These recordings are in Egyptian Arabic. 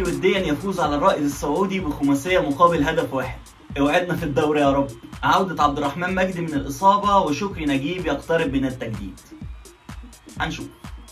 الاسماعيلي وديا يفوز على الرائد السعودي بخماسيه مقابل هدف واحد اوعدنا في الدوري يا رب عودة عبد الرحمن مجدي من الإصابة وشكري نجيب يقترب من التجديد هنشوف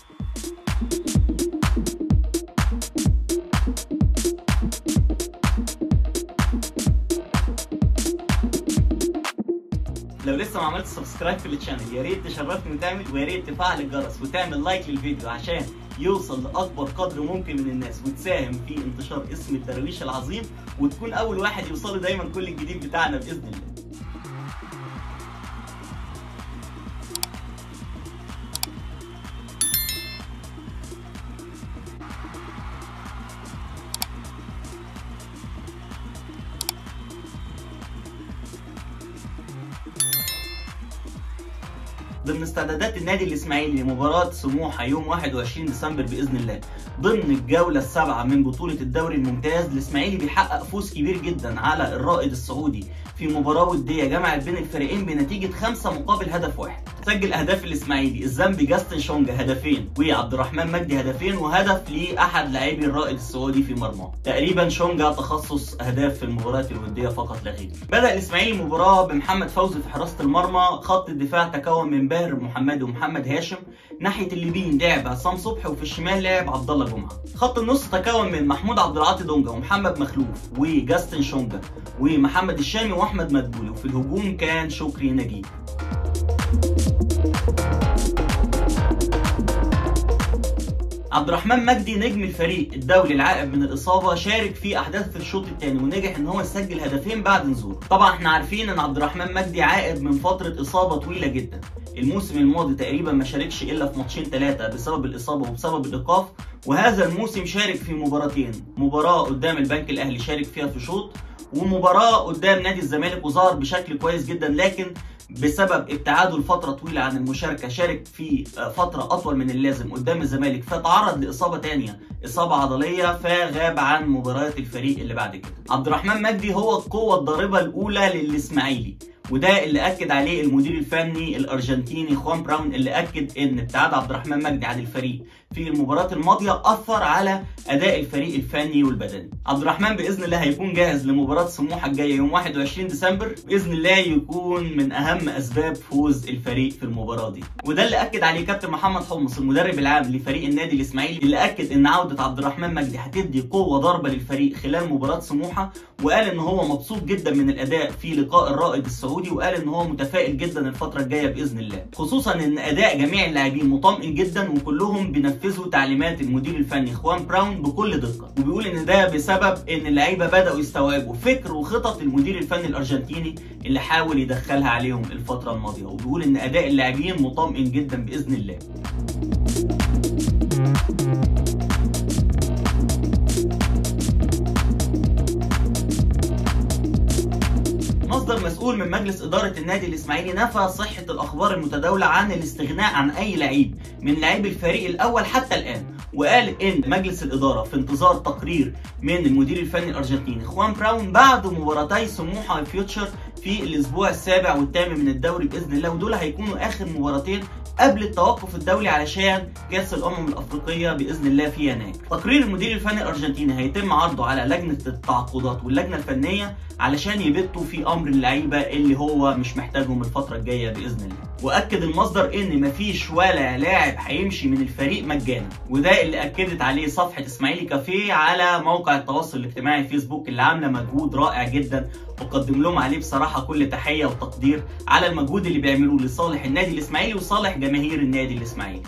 لو لسه ما عملتش سبسكرايب في الشانل يا ريت تشرفني وتعمل ويا ريت تفعل الجرس وتعمل لايك للفيديو عشان يوصل لاكبر قدر ممكن من الناس وتساهم في انتشار اسم الدرويش العظيم وتكون اول واحد يوصله دايما كل الجديد بتاعنا باذن الله ضمن استعدادات النادي الاسماعيلي لمباراة سموحة يوم 21 ديسمبر باذن الله ضمن الجولة السابعة من بطولة الدوري الممتاز الاسماعيلي بيحقق فوز كبير جدا على الرائد السعودي في مباراة ودية جمعت بين الفريقين بنتيجة خمسة مقابل هدف واحد سجل اهداف الاسماعيلي الزامبي جاستن شونجا هدفين وعبد الرحمن مجدي هدفين وهدف لاحد لاعبي الرائد السعودي في مرماه تقريبا شونجا تخصص اهداف في المباريات الوديه فقط لا غير بدا الاسماعيلي المباراه بمحمد فوزي في حراسه المرمى خط الدفاع تكون من باهر محمد ومحمد هاشم ناحيه اليمين لعب عصام صبحي وفي الشمال لعب عبد الله جمعه خط النص تكون من محمود عبد العاطي دونجا ومحمد مخلوف وجاستن شونجا ومحمد الشامي واحمد مدبولي وفي الهجوم كان شكري نجيب عبد الرحمن مجدي نجم الفريق الدولي العائب من الاصابه شارك في احداث الشوط الثاني ونجح ان هو يسجل هدفين بعد نزوله طبعا احنا عارفين ان عبد الرحمن مجدي عائد من فتره اصابه طويله جدا الموسم الماضي تقريبا ما شاركش الا في ماتشين ثلاثه بسبب الاصابه وبسبب الايقاف وهذا الموسم شارك في مباراتين مباراه قدام البنك الاهلي شارك فيها في شوط ومباراه قدام نادي الزمالك وظهر بشكل كويس جدا لكن بسبب ابتعاده لفتره طويله عن المشاركه شارك في فتره اطول من اللازم قدام الزمالك فتعرض لاصابه تانية اصابه عضليه فغاب عن مباريات الفريق اللي بعد كده عبد الرحمن مجدي هو القوه الضاربه الاولى للاسماعيلي وده اللي اكد عليه المدير الفني الارجنتيني خوان براون اللي اكد ان ابتعاد عبد الرحمن مجدي عن الفريق في المباراه الماضيه اثر على اداء الفريق الفني والبدني عبد الرحمن باذن الله هيكون جاهز لمباراه سموحه الجايه يوم 21 ديسمبر باذن الله يكون من اهم اسباب فوز الفريق في المباراه دي وده اللي اكد عليه كابتن محمد حمص المدرب العام لفريق النادي الاسماعيلي اللي اكد ان عوده عبد الرحمن مجدي هتدي قوه ضربه للفريق خلال مباراه سموحه وقال ان هو مبسوط جدا من الاداء في لقاء الرائد السعودي وقال ان هو متفائل جدا الفتره الجايه باذن الله خصوصا ان اداء جميع اللاعبين مطمئن جدا وكلهم بينفذوا تعليمات المدير الفني خوان براون بكل دقه وبيقول ان ده بسبب ان اللعيبه بداوا يستوعبوا فكر وخطط المدير الفني الارجنتيني اللي حاول يدخلها عليهم الفتره الماضيه وبيقول ان اداء اللاعبين مطمئن جدا باذن الله مصدر مسؤول من مجلس إدارة النادي الإسماعيلي نفى صحة الأخبار المتداولة عن الاستغناء عن أي لعيب من لاعبي الفريق الأول حتى الآن وقال إن مجلس الإدارة في انتظار تقرير من المدير الفني الأرجنتيني خوان براون بعد مباراتي سموحة وفيوتشر في الأسبوع السابع والثامن من الدوري بإذن الله ودول هيكونوا آخر مباراتين قبل التوقف الدولي علشان كاس الامم الافريقيه باذن الله في يناير. تقرير المدير الفني الارجنتيني هيتم عرضه على لجنه التعاقدات واللجنه الفنيه علشان يبتوا في امر اللعيبه اللي هو مش محتاجهم الفتره الجايه باذن الله. واكد المصدر ان مفيش ولا لاعب هيمشي من الفريق مجانا وده اللي اكدت عليه صفحه اسماعيلي كافيه على موقع التواصل الاجتماعي فيسبوك اللي عامله مجهود رائع جدا وقدم لهم عليه بصراحه كل تحيه وتقدير على المجهود اللي بيعملوه لصالح النادي الاسماعيلي وصالح جماهير النادي الاسماعيلي.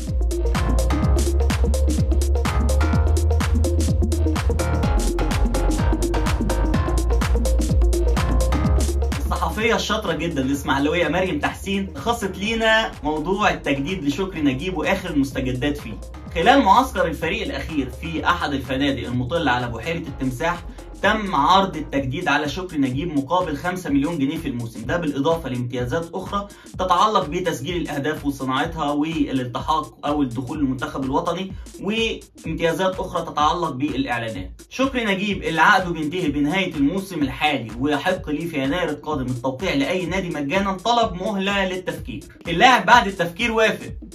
الصحفية الشاطرة جدا الإسماعيلوية مريم تحسين خصت لينا موضوع التجديد لشكري نجيب وآخر المستجدات فيه. خلال معسكر الفريق الأخير في أحد الفنادق المطلة على بحيرة التمساح تم عرض التجديد على شكري نجيب مقابل 5 مليون جنيه في الموسم ده بالإضافة لامتيازات أخرى تتعلق بتسجيل الأهداف وصناعتها والالتحاق أو الدخول للمنتخب الوطني وامتيازات أخرى تتعلق بالإعلانات شكري نجيب اللي عقده بينتهي بنهاية الموسم الحالي ويحق ليه في يناير القادم التوقيع لأي نادي مجانا طلب مهلة للتفكير اللاعب بعد التفكير وافق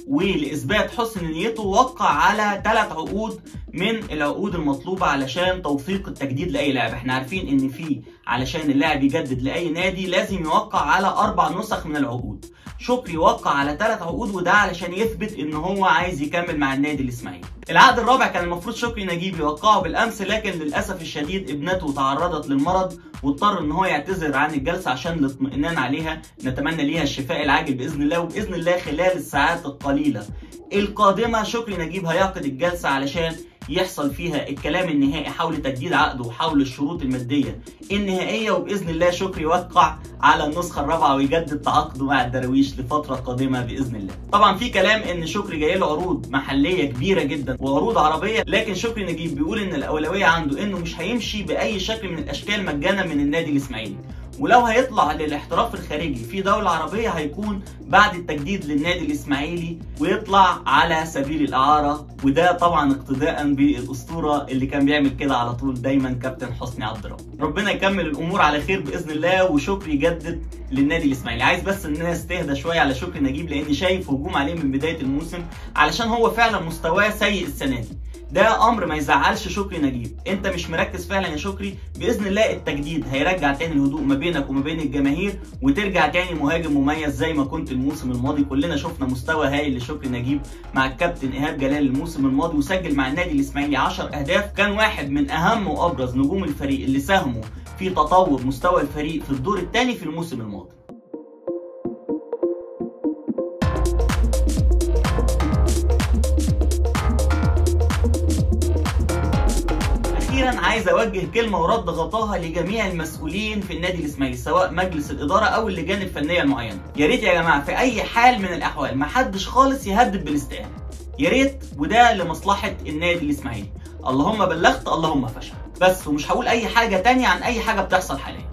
ولاثبات حسن نيته وقع على ثلاث عقود من العقود المطلوبه علشان توثيق التجديد لاي لاعب احنا عارفين ان في علشان اللاعب يجدد لاي نادي لازم يوقع على اربع نسخ من العقود شكري وقع على ثلاث عقود وده علشان يثبت ان هو عايز يكمل مع النادي الاسماعيلي العقد الرابع كان المفروض شكري نجيب يوقعه بالامس لكن للاسف الشديد ابنته تعرضت للمرض واضطر ان هو يعتذر عن الجلسه عشان الاطمئنان عليها نتمنى ليها الشفاء العاجل باذن الله وباذن الله خلال الساعات القليله القادمه شكري نجيب هيعقد الجلسه علشان يحصل فيها الكلام النهائي حول تجديد عقده وحول الشروط الماديه النهائيه وباذن الله شكري يوقع على النسخه الرابعه ويجدد تعاقده مع الدراويش لفتره قادمه باذن الله. طبعا في كلام ان شكري جاي له عروض محليه كبيره جدا وعروض عربيه لكن شكري نجيب بيقول ان الاولويه عنده انه مش هيمشي باي شكل من الاشكال مجانا من النادي الاسماعيلي. ولو هيطلع للاحتراف الخارجي في دولة عربية هيكون بعد التجديد للنادي الإسماعيلي ويطلع على سبيل الإعارة وده طبعا اقتداء بالأسطورة اللي كان بيعمل كده على طول دايما كابتن حسني عبد الرب ربنا يكمل الأمور على خير بإذن الله وشكري يجدد للنادي الإسماعيلي عايز بس الناس تهدى شوية على شكري نجيب لأني شايف هجوم عليه من بداية الموسم علشان هو فعلا مستواه سيء السنة دي ده امر ما يزعلش شكري نجيب انت مش مركز فعلا يا شكري باذن الله التجديد هيرجع تاني الهدوء ما بينك وما بين الجماهير وترجع تاني مهاجم مميز زي ما كنت الموسم الماضي كلنا شفنا مستوى هايل لشكري نجيب مع الكابتن ايهاب جلال الموسم الماضي وسجل مع النادي الاسماعيلي 10 اهداف كان واحد من اهم وابرز نجوم الفريق اللي ساهموا في تطور مستوى الفريق في الدور الثاني في الموسم الماضي اخيرا عايز اوجه كلمه ورد غطاها لجميع المسؤولين في النادي الاسماعيلي سواء مجلس الاداره او اللجان الفنيه المعينه يا ريت يا جماعه في اي حال من الاحوال ما حدش خالص يهدد بالاستقاله يا ريت وده لمصلحه النادي الاسماعيلي اللهم بلغت اللهم فشل بس ومش هقول اي حاجه تانية عن اي حاجه بتحصل حاليا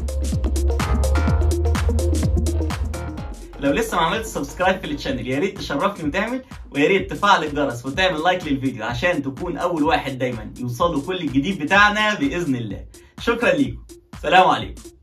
لو لسه ما عملتش سبسكرايب في الشانل يا ريت تشرفني وتعمل ويا ريت تفعل الجرس وتعمل لايك للفيديو عشان تكون اول واحد دايما يوصله كل الجديد بتاعنا باذن الله شكرا ليكم سلام عليكم